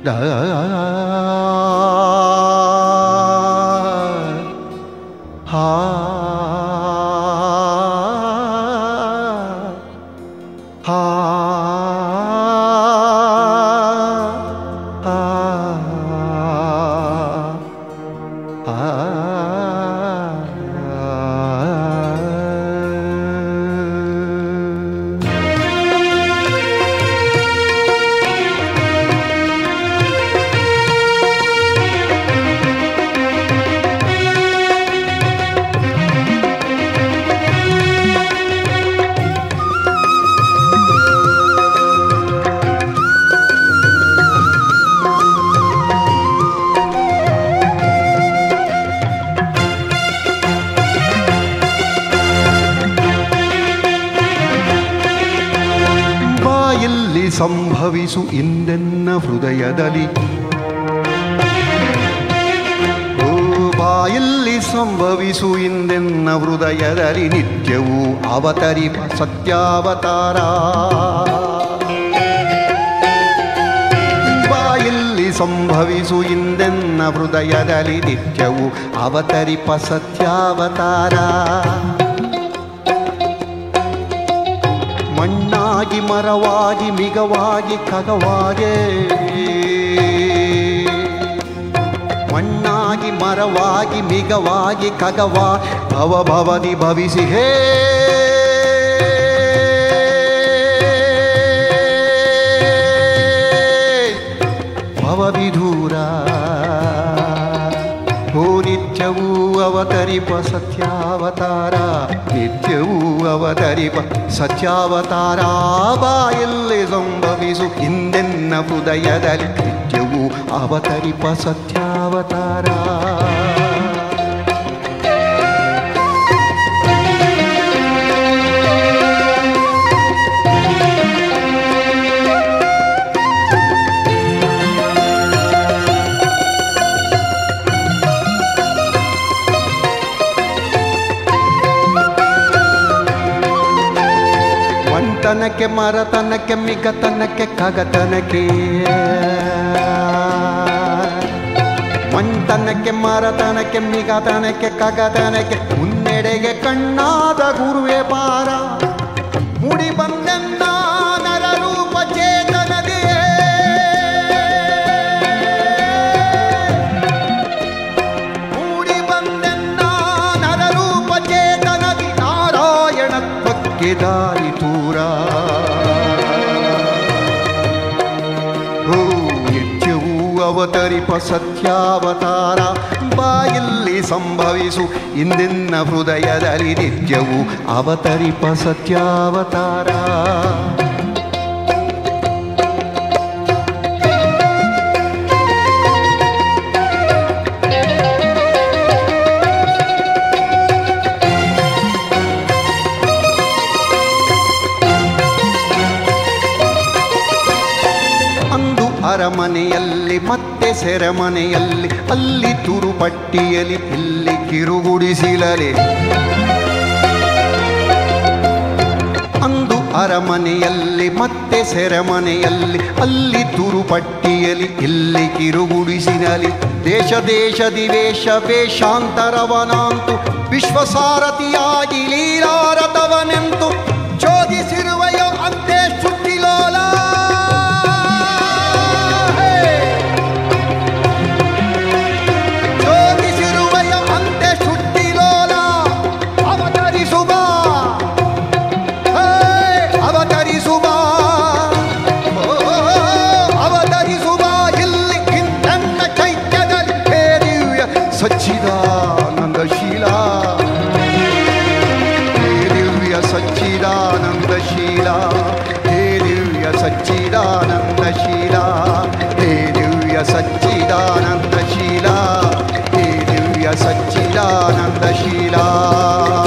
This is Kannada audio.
ಹಾ ಹಾ ಬಾಯಲ್ಲಿ ಸಂಭವಿಸು ಇಂದೆನ್ನ ಹೃದಯದಲ್ಲಿ ಓ ಬಾಯಲ್ಲಿ ಸಂಭವಿಸು ಇಂದೆನ್ನ ಹೃದಯದಲ್ಲಿ ನಿತ್ಯವೂ ಅವತರಿಪ ಸತ್ಯಾವತಾರ ಬಾಯಲ್ಲಿ ಸಂಭವಿಸು ಇಂದೆನ್ನ ಹೃದಯದಲ್ಲಿ ನಿತ್ಯವೂ ಅವತರಿಪ ಸತ್ಯಾವತಾರ ಮಣ್ಣಾಗಿ ಮರವಾಗಿ ಮಿಗವಾಗಿ ಖಗವಾಗೆ ಮಣ್ಣಾಗಿ ಮರವಾಗಿ ಮಿಗವಾಗಿ ಖಗವಾ ಭವ ಭವದಿ ಭವಿಸಿ ಹೇ ಭವವಿಧೂರ ಓ ನಿತ್ಯವೂ ಅವತರಿಪ ಸತ್ಯಾವತಾರ ನಿತ್ಯವೂ ಅವತರಿಪ ಸತ್ಯಾವತಾರ ಬಾಯಲ್ಲಿ ಸಂಭವಿಸು ಹಿಂದೆನ್ನ ಹೃದಯದಲ್ಲಿ ನಿತ್ಯವೂ ಅವತರಿಪ ಸತ್ಯಾವತಾರ ಮಂಟನಕ್ಕೆ ಮರತನಕ್ಕೆ ಮಿಗತನಕ್ಕೆ ಕಗತನಕ್ಕೆ ಮಂಟನಕ್ಕೆ ಮರತನಕ್ಕೆ ಮಿಗತನಕ್ಕೆ ಕಗತನಕ್ಕೆ ಮುನ್ನಡೆಗೆ ಕಣ್ಣಾದ ಗುರುವೆ ಪಾರ ಮುಡಿ ಬಂದೆನ್ನ ನರರೂಪ ಚೇತನದಿಯೇ ಮೂಡಿ ಬಂದೆನ್ನ ನರರೂಪ ಚೇತನದಿ ನಾರಾಯಣತ್ವಕ್ಕೆ ದಾರಿ ತೂರ ಓ ನಿತ್ಯವೂ ಅವತರಿಪ ಸತ್ಯಾವತಾರ ಬಾಯಲ್ಲಿ ಸಂಭವಿಸು ಇಂದಿನ ಹೃದಯದಲ್ಲಿ ನಿತ್ಯವೂ ಅವತರಿಪ ಸತ್ಯಾವತಾರ ಅಂದು ಅರಮನೆಯಲ್ಲಿ ಮತ್ತೆ ಸೆರೆಮನೆಯಲ್ಲಿ ಅಲ್ಲಿ ತುರುಪಟ್ಟಿಯಲ್ಲಿ ಇಲ್ಲಿ ಕಿರುಗುಡಿಸಿಲಲೆ ಅಂದು ಅರಮನೆಯಲ್ಲಿ ಮತ್ತೆ ಸೆರೆಮನೆಯಲ್ಲಿ ಅಲ್ಲಿ ತುರುಪಟ್ಟಿಯಲ್ಲಿ ಇಲ್ಲಿ ಕಿರುಗುಡಿಸಿನಲಿ ದೇಶ ದೇಶದಿ ವೇಷ ವೇಷಾಂತರವನಾಂತು ವಿಶ್ವಸಾರಥಿಯಾಗಿ ಲೀಲಾರಥವನೆಂತು ಚೋದಿಸಿರುವೆಯೋ ಅಂತೆ ಶುದ್ಧಿಲೋಲ ಚೋದಿಸಿರುವೆಯೋ ಅಂತೆ ಶುದ್ಧಿಲೋಲ ಅವತರಿಸುವ ಹೇ, ಅವತರಿಸುವ ಓ, ಅವತರಿಸುವ ಇಲ್ಲಿ ಇಂದನ್ನ ಚೈತ್ಯದಲ್ಲಿ ಹೇ ದಿವ್ಯ ಸಚ್ಚಿದಾನಂದ ಶೀಲ ಹೇ ದಿವ್ಯ ಸಚ್ಚಿದಾನಂದ ಶೀಲ ಹೇ ದಿವ್ಯ ಸಚ್ಚಿದಾನಂದ ಶೀಲ ಹೇ ದಿವ್ಯ ಸಚ್ಚಿದಾನಂದ ಶೀಲ ಹೇ ದಿವ್ಯ ಸಚ್ಚಿದಾನಂದ ಶೀಲ